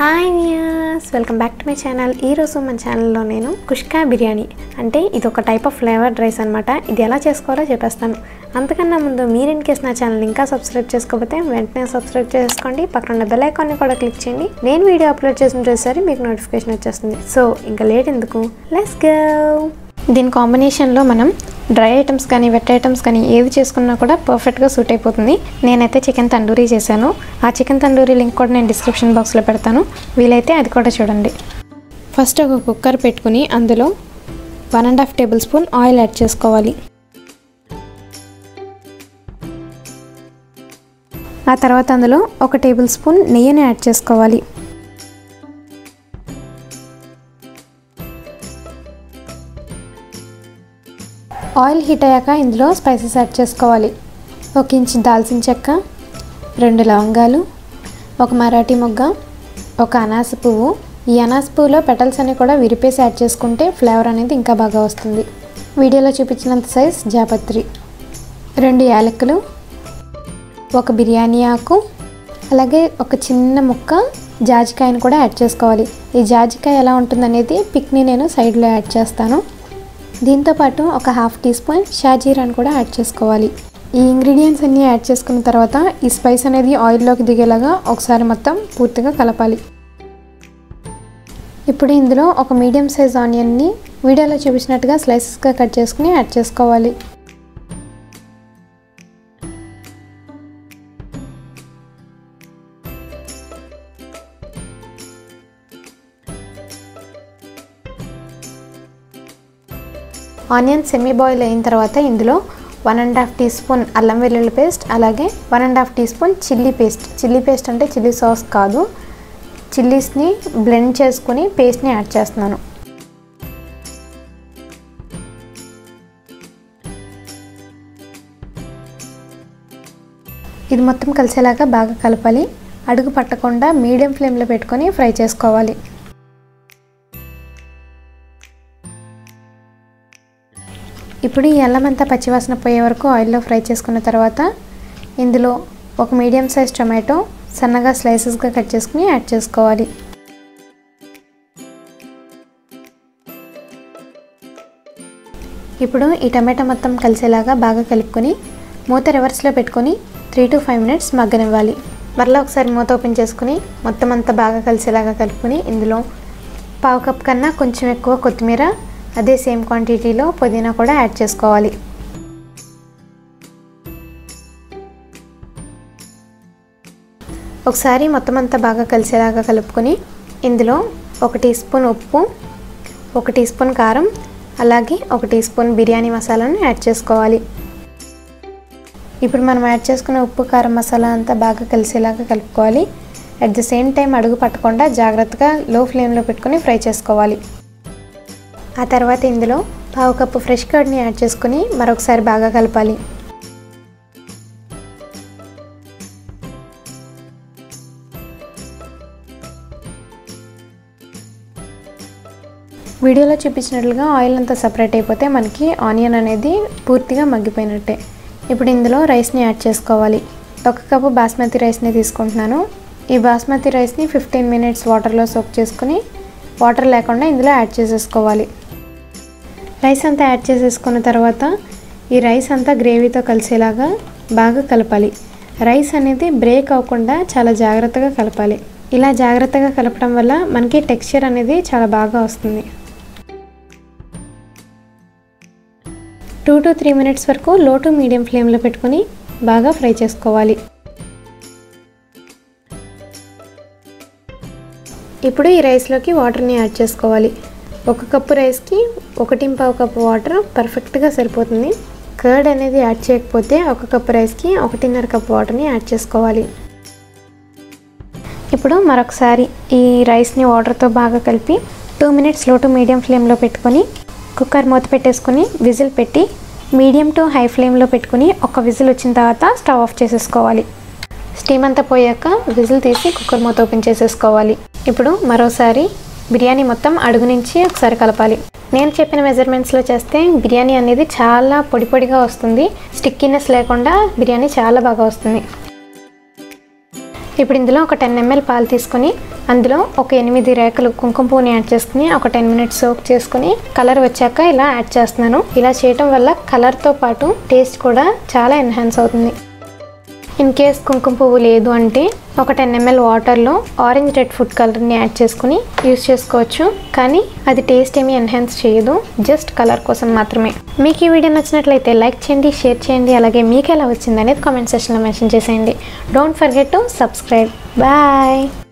hi viewers welcome back to my channel ఈరోజు మన ఛానల్లో నేను కుష్కా బిర్యానీ అంటే ఇది ఒక టైప్ ఆఫ్ ఫ్లేవర్డ్ రైస్ అనమాట ఇది ఎలా చేసుకోవాలో చెప్పేస్తాను అంతకన్నా ముందు మీరు ఇన్ కేస్ నా ఛానల్ ఇంకా సబ్స్క్రైబ్ చేసుకోకపోతే వెంటనే సబ్స్క్రైబ్ చేసుకోండి పక్కన ఉన్న బెల్ ఐకాన్ని కూడా క్లిక్ చేయండి నేను వీడియో అప్లోడ్ చేసిన ప్రతిసారి మీకు నోటిఫికేషన్ వచ్చేస్తుంది సో ఇంకా లేట్ ఎందుకు లెట్స్ గో దీని కాంబినేషన్లో మనం డ్రై ఐటమ్స్ కానీ వెట్ ఐటమ్స్ కానీ ఏవి చేసుకున్నా కూడా పర్ఫెక్ట్గా సూట్ అయిపోతుంది నేనైతే చికెన్ తండూరీ చేశాను ఆ చికెన్ తండూరీ లింక్ కూడా నేను డిస్క్రిప్షన్ బాక్స్లో పెడతాను వీలైతే అది కూడా చూడండి ఫస్ట్ ఒక కుక్కర్ పెట్టుకుని అందులో one and half tablespoon oil add చేసుకోవాలి ఆ తర్వాత అందులో ఒక టేబుల్ స్పూన్ నెయ్యిని యాడ్ చేసుకోవాలి ఆయిల్ హీట్ అయ్యాక ఇందులో స్పైసెస్ యాడ్ చేసుకోవాలి ఒక ఇంచు దాల్చిన చెక్క రెండు లవంగాలు ఒక మరాఠీ మొగ్గ ఒక అనాస పువ్వు ఈ అనాస పువ్వులో పెటల్స్ అన్ని కూడా విరిపేసి యాడ్ చేసుకుంటే ఫ్లేవర్ అనేది ఇంకా బాగా వస్తుంది వీడియోలో చూపించినంత సైజ్ జాపత్రి రెండు యాలకులు ఒక బిర్యానీ ఆకు అలాగే ఒక చిన్న ముక్క జాజికాయను కూడా యాడ్ చేసుకోవాలి ఈ జాజికాయ ఎలా ఉంటుందనేది పిక్ని నేను సైడ్లో యాడ్ చేస్తాను దీంతోపాటు ఒక హాఫ్ టీ స్పూన్ షాజీరాని కూడా యాడ్ చేసుకోవాలి ఈ ఇంగ్రీడియంట్స్ అన్నీ యాడ్ చేసుకున్న తర్వాత ఈ స్పైస్ అనేది ఆయిల్లోకి దిగేలాగా ఒకసారి మొత్తం పూర్తిగా కలపాలి ఇప్పుడు ఇందులో ఒక మీడియం సైజ్ ఆనియన్ని వీడియోలో చూపించినట్టుగా స్లైసెస్గా కట్ చేసుకుని యాడ్ చేసుకోవాలి ఆనియన్ సెమీ బాయిల్ అయిన తర్వాత ఇందులో one and half teaspoon అల్లం వెల్లుల్లి పేస్ట్ అలాగే one and half teaspoon chilli paste chilli paste అంటే చిల్లీ సాస్ కాదు చిల్లీస్ని బ్లెండ్ చేసుకుని పేస్ట్ని యాడ్ చేస్తున్నాను ఇది మొత్తం కలిసేలాగా బాగా కలపాలి అడుగు పట్టకుండా మీడియం ఫ్లేమ్లో పెట్టుకొని ఫ్రై చేసుకోవాలి ఇప్పుడు ఈ అల్లం అంతా పచ్చివాసన పోయే వరకు ఆయిల్లో ఫ్రై చేసుకున్న తర్వాత ఇందులో ఒక మీడియం సైజ్ టొమాటో సన్నగా స్లైసెస్గా కట్ చేసుకుని యాడ్ చేసుకోవాలి ఇప్పుడు ఈ టమాటో మొత్తం కలిసేలాగా బాగా కలుపుకొని మూత రివర్స్లో పెట్టుకొని త్రీ టు ఫైవ్ మినిట్స్ మగ్గనివ్వాలి మరలా ఒకసారి మూత ఓపెన్ చేసుకుని మొత్తం అంతా బాగా కలిసేలాగా కలుపుకొని ఇందులో పావు కప్ కన్నా కొంచెం ఎక్కువ కొత్తిమీర అదే సేమ్ క్వాంటిటీలో పుదీనా కూడా యాడ్ చేసుకోవాలి ఒకసారి మొత్తం అంతా బాగా కలిసేలాగా కలుపుకొని ఇందులో ఒక టీ స్పూన్ ఉప్పు ఒక టీ స్పూన్ కారం అలాగే ఒక టీ స్పూన్ బిర్యానీ మసాలాను యాడ్ చేసుకోవాలి ఇప్పుడు మనం యాడ్ చేసుకున్న ఉప్పు కారం మసాలా అంతా బాగా కలిసేలాగా కలుపుకోవాలి అట్ ద సేమ్ టైం అడుగు పట్టకుండా జాగ్రత్తగా లో ఫ్లేమ్లో పెట్టుకొని ఫ్రై చేసుకోవాలి ఆ తర్వాత ఇందులో పావు కప్పు ఫ్రెష్ కర్డ్ని యాడ్ చేసుకుని మరొకసారి బాగా కలపాలి వీడియోలో చూపించినట్లుగా ఆయిల్ అంతా సపరేట్ అయిపోతే మనకి ఆనియన్ అనేది పూర్తిగా మగ్గిపోయినట్టే ఇప్పుడు ఇందులో రైస్ని యాడ్ చేసుకోవాలి ఒక కప్పు బాస్మతి రైస్ని తీసుకుంటున్నాను ఈ బాస్మతి రైస్ని ఫిఫ్టీన్ మినిట్స్ వాటర్లో సోక్ చేసుకుని వాటర్ లేకుండా ఇందులో యాడ్ చేసేసుకోవాలి రైస్ అంతా యాడ్ చేసేసుకున్న తర్వాత ఈ రైస్ అంతా గ్రేవీతో కలిసేలాగా బాగా కలపాలి రైస్ అనేది బ్రేక్ అవ్వకుండా చాలా జాగ్రత్తగా కలపాలి ఇలా జాగ్రత్తగా కలపడం వల్ల మనకి టెక్స్చర్ అనేది చాలా బాగా వస్తుంది టూ టు త్రీ మినిట్స్ వరకు లో టు మీడియం ఫ్లేమ్లో పెట్టుకొని బాగా ఫ్రై చేసుకోవాలి ఇప్పుడు ఈ రైస్లోకి వాటర్ని యాడ్ చేసుకోవాలి ఒక కప్పు రైస్కి ఒకటి పావు కప్పు వాటర్ పర్ఫెక్ట్గా సరిపోతుంది కర్డ్ అనేది యాడ్ చేయకపోతే ఒక కప్పు రైస్కి ఒకటిన్నర కప్పు వాటర్ని యాడ్ చేసుకోవాలి ఇప్పుడు మరొకసారి ఈ రైస్ని వాటర్తో బాగా కలిపి two minutes low to medium ఫ్లేమ్లో పెట్టుకొని కుక్కర్ మూత పెట్టేసుకొని విజిల్ పెట్టి మీడియం టు హై ఫ్లేమ్లో పెట్టుకుని ఒక విజిల్ వచ్చిన తర్వాత స్టవ్ ఆఫ్ చేసేసుకోవాలి స్టీమ్ అంతా పోయాక విజిల్ తీసి కుక్కర్ మూత ఓపెన్ చేసేసుకోవాలి ఇప్పుడు మరోసారి బిర్యానీ మొత్తం అడుగు నుంచి ఒకసారి కలపాలి నేను చెప్పిన మెజర్మెంట్స్లో చేస్తే బిర్యానీ అనేది చాలా పొడి పొడిగా వస్తుంది స్టిక్కీనెస్ లేకుండా బిర్యానీ చాలా బాగా వస్తుంది ఇప్పుడు ఇందులో ఒక టెన్ ఎంఎల్ పాలు తీసుకొని అందులో ఒక ఎనిమిది రేకలు కుంకుమ పువ్వుని యాడ్ చేసుకుని ఒక టెన్ మినిట్స్ సోక్ చేసుకుని కలర్ వచ్చాక ఇలా యాడ్ చేస్తున్నాను ఇలా చేయటం వల్ల కలర్తో పాటు టేస్ట్ కూడా చాలా ఎన్హాన్స్ అవుతుంది ఇన్ కేస్ కుంకుమ పువ్వు లేదు అంటే ఒక టెన్ ఎంఎల్ వాటర్లో ఆరెంజ్ రెడ్ ఫుడ్ కలర్ని యాడ్ చేసుకుని యూస్ చేసుకోవచ్చు కానీ అది టేస్ట్ ఏమీ ఎన్హాన్స్ చేయదు జస్ట్ కలర్ కోసం మాత్రమే మీకు ఈ వీడియో నచ్చినట్లయితే లైక్ చేయండి షేర్ చేయండి అలాగే మీకు ఎలా వచ్చింది అనేది కామెంట్ సెక్షన్లో మెన్షన్ చేసేయండి don't forget to subscribe bye